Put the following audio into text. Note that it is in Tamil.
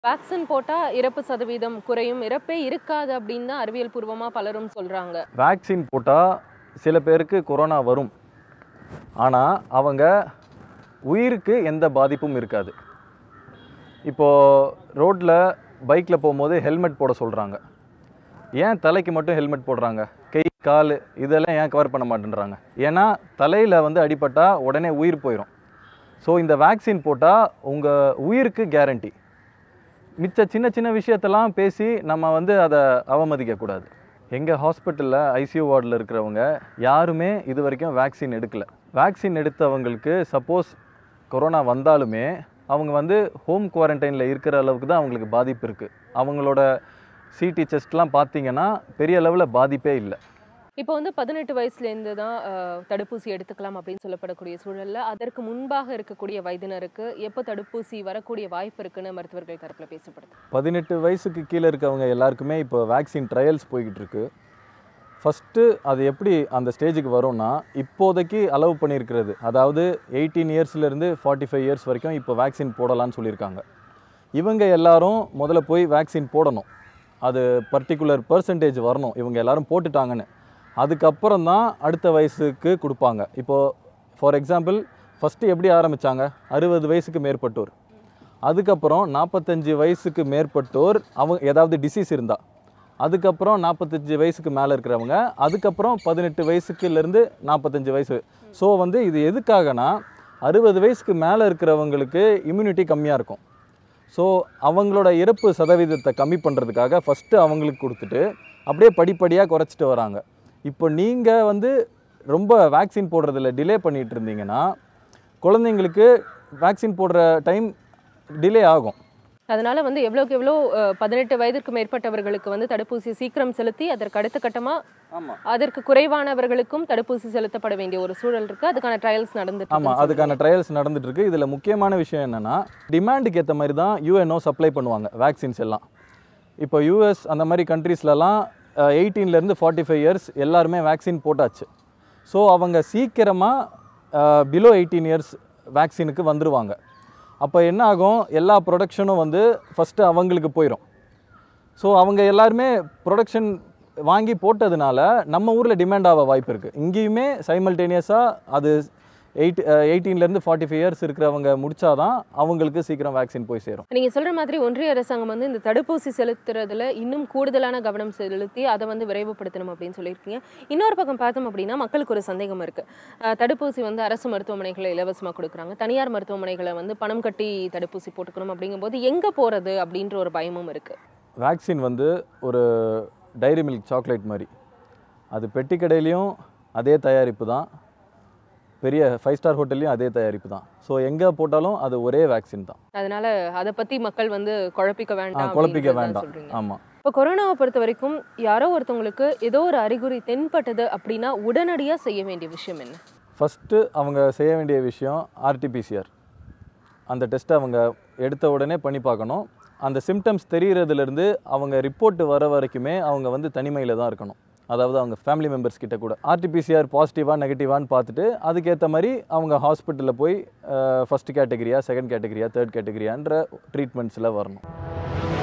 வேக்சின் போட்டா இறப்பு சதவீதம் குறையும் இறப்பே இருக்காது அப்படின்னு தான் அறிவியல் பூர்வமா பலரும் சொல்றாங்க வேக்சின் போட்டால் சில பேருக்கு கொரோனா வரும் ஆனால் அவங்க உயிருக்கு எந்த பாதிப்பும் இருக்காது இப்போது ரோட்டில் பைக்கில் போகும்போது ஹெல்மெட் போட சொல்கிறாங்க ஏன் தலைக்கு மட்டும் ஹெல்மெட் போடுறாங்க கை கால் இதெல்லாம் ஏன் கவர் பண்ண மாட்டேன்றாங்க ஏன்னா தலையில் வந்து அடிபட்டால் உடனே உயிர் போயிடும் ஸோ இந்த வேக்சின் போட்டால் உங்கள் உயிருக்கு கேரண்டி மிச்ச சின்ன சின்ன விஷயத்தெல்லாம் பேசி நம்ம வந்து அதை அவமதிக்கக்கூடாது எங்கள் ஹாஸ்பிட்டலில் ஐசியூ வார்டில் இருக்கிறவங்க யாருமே இது வரைக்கும் வேக்சின் எடுக்கல வேக்சின் எடுத்தவங்களுக்கு சப்போஸ் கொரோனா வந்தாலுமே அவங்க வந்து ஹோம் குவாரண்டைனில் இருக்கிற அளவுக்கு தான் அவங்களுக்கு பாதிப்பு இருக்குது அவங்களோட சிடி செஸ்ட்லாம் பார்த்தீங்கன்னா பெரிய அளவில் பாதிப்பே இல்லை இப்போ வந்து பதினெட்டு வயசுலேருந்து தான் அஹ், தடுப்பூசி எடுத்துக்கலாம் அப்படின்னு சொல்லப்படக்கூடிய சூழல்ல அதற்கு முன்பாக இருக்கக்கூடிய வயதினருக்கு எப்போ தடுப்பூசி வரக்கூடிய வாய்ப்பு இருக்குன்னு மருத்துவர்கள் தரப்புல பேசப்படுது பதினெட்டு வயசுக்கு கீழே இருக்கவங்க எல்லாருக்குமே இப்போ வேக்சின் ட்ரையல்ஸ் போய்கிட்டு இருக்கு ஃபஸ்ட்டு அது எப்படி அந்த ஸ்டேஜுக்கு வரும்னா இப்போதைக்கு அலோவ் பண்ணியிருக்கிறது அதாவது எயிட்டீன் இயர்ஸ்லேருந்து ஃபார்ட்டி ஃபைவ் இயர்ஸ் வரைக்கும் இப்போ வேக்சின் போடலாம்னு சொல்லியிருக்காங்க இவங்க எல்லாரும் முதல்ல போய் வேக்சின் போடணும் அது பர்டிகுலர் பர்சன்டேஜ் வரணும் இவங்க எல்லாரும் போட்டுட்டாங்கன்னு அதுக்கப்புறம் தான் அடுத்த வயசுக்கு கொடுப்பாங்க இப்போது ஃபார் எக்ஸாம்பிள் ஃபஸ்ட்டு எப்படி ஆரம்பித்தாங்க அறுபது வயசுக்கு மேற்பட்டோர் அதுக்கப்புறம் நாற்பத்தஞ்சு வயசுக்கு மேற்பட்டோர் அவங்க ஏதாவது டிசீஸ் இருந்தால் அதுக்கப்புறம் நாற்பத்தஞ்சு வயசுக்கு மேலே இருக்கிறவங்க அதுக்கப்புறம் பதினெட்டு வயசுக்குலேருந்து நாற்பத்தஞ்சு வயசு ஸோ வந்து இது எதுக்காகனா அறுபது வயசுக்கு மேலே இருக்கிறவங்களுக்கு இம்யூனிட்டி கம்மியாக இருக்கும் ஸோ அவங்களோட இறப்பு சதவீதத்தை கம்மி பண்ணுறதுக்காக ஃபஸ்ட்டு அவங்களுக்கு கொடுத்துட்டு அப்படியே படிப்படியாக குறைச்சிட்டு வராங்க இப்போ நீங்கள் வந்து ரொம்ப வேக்சின் போடுறதுல டிலே பண்ணிட்டு இருந்தீங்கன்னா குழந்தைங்களுக்கு வேக்சின் போடுற டைம் டிலே ஆகும் அதனால வந்து எவ்வளோக்கு எவ்வளோ அஹ், பதினெட்டு வயதிற்கு மேற்பட்டவர்களுக்கு வந்து தடுப்பூசி சீக்கிரம் செலுத்தி அதற்கு அடுத்த கட்டமா ஆமாம் அதற்கு குறைவானவர்களுக்கும் தடுப்பூசி செலுத்தப்பட வேண்டிய ஒரு சூழல் இருக்கு அதுக்கான ட்ரையல்ஸ் நடந்துட்டு ஆமாம் இருக்குன்னு அதுக்கான ட்ரையல்ஸ் நடந்துட்டு இருக்கு இதில் முக்கியமான விஷயம் என்னென்னா டிமாண்டுக்கு ஏற்ற மாதிரி தான் யூஎன்ஓ சப்ளை பண்ணுவாங்க வேக்சின்ஸ் எல்லாம் இப்போ யூஎஸ் அந்த மாதிரி கண்ட்ரீஸ்லலாம் எயிட்டீன்லேருந்து ஃபார்ட்டி ஃபைவ் இயர்ஸ் எல்லாருமே வேக்சின் போட்டாச்சு ஸோ அவங்க சீக்கிரமாக பிலோ எயிட்டீன் இயர்ஸ் வேக்சினுக்கு வந்துருவாங்க அப்போ என்ன ஆகும் எல்லா ப்ரொடக்ஷனும் வந்து ஃபஸ்ட்டு அவங்களுக்கு போயிடும் ஸோ அவங்க எல்லாருமே ப்ரொடக்ஷன் வாங்கி போட்டதுனால நம்ம ஊரில் டிமாண்ட் ஆக வாய்ப்பு இருக்குது இங்கேயுமே சைமல்டேனியஸாக அது எயிட் எயிட்டீன்லேருந்து ஃபார்ட்டி ஃபைவ் இயர்ஸ் இருக்கிறவங்க முடிச்சாதான் அவங்களுக்கு சீக்கிரம் வேக்சின் போய் சேரும் நீங்க சொல்ற மாதிரி ஒன்றிய அரசாங்கம் வந்து இந்த தடுப்பூசி செலுத்துறதுல இன்னும் கூடுதலான கவனம் செலுத்தி அதை வந்து விரைவுபடுத்தணும் அப்படின்னு சொல்லியிருக்கீங்க இன்னொரு பக்கம் பார்த்தோம் அப்படின்னா மக்களுக்கு ஒரு சந்தேகம் இருக்கு அஹ், தடுப்பூசி வந்து அரசு மருத்துவமனைகளை இலவசமாக கொடுக்குறாங்க தனியார் மருத்துவமனைகளை வந்து பணம் கட்டி தடுப்பூசி போட்டுக்கணும் அப்படிங்கும்போது எங்க போறது அப்படின்ற ஒரு பயமும் இருக்கு வேக்சின் வந்து ஒரு டைரி மில்க் சாக்லேட் மாதிரி அது பெட்டி கடையிலையும் அதே தயாரிப்பு தான் பெரிய ஃபைவ் ஸ்டார் ஹோட்டல்லையும் அதே தயாரிப்பு தான் ஸோ எங்கே போட்டாலும் அது ஒரே வேக்சின் தான் அதனால அதை பத்தி மக்கள் வந்து குழப்பிக்க ஆ, வேண்டாம் குழப்பிக்க அப்படின்றத வேண்டாம் சொல்றீங்க ஆமாம் இப்போ கொரோனாவை பொறுத்த வரைக்கும் யாரோ ஒருத்தவங்களுக்கு ஏதோ ஒரு அறிகுறி தென்பட்டது அப்படின்னா உடனடியா செய்ய வேண்டிய விஷயம் என்ன ஃபஸ்ட்டு அவங்க செய்ய வேண்டிய விஷயம் ஆர்டிபிசிஆர் அந்த டெஸ்ட்டை அவங்க எடுத்த உடனே பண்ணி பார்க்கணும் அந்த சிம்டம்ஸ் தெரிகிறதுலேருந்து அவங்க ரிப்போர்ட் வர வரைக்குமே அவங்க வந்து தனிமையில் தான் இருக்கணும் அதாவது அவங்க ஃபேமிலி மெம்பர்ஸ் கிட்ட கூட ஆர்டிபிசிஆர் பாசிட்டிவா நெகட்டிவான்னு பார்த்துட்டு அதுக்கேற்ற மாதிரி அவங்க ஹாஸ்பிட்டலில் போய் ஃபஸ்ட் கேட்டகரியா செகண்ட் கேட்டகரியா தேர்ட் கேட்டகரியான்ற ட்ரீட்மெண்ட்ஸில் வரணும்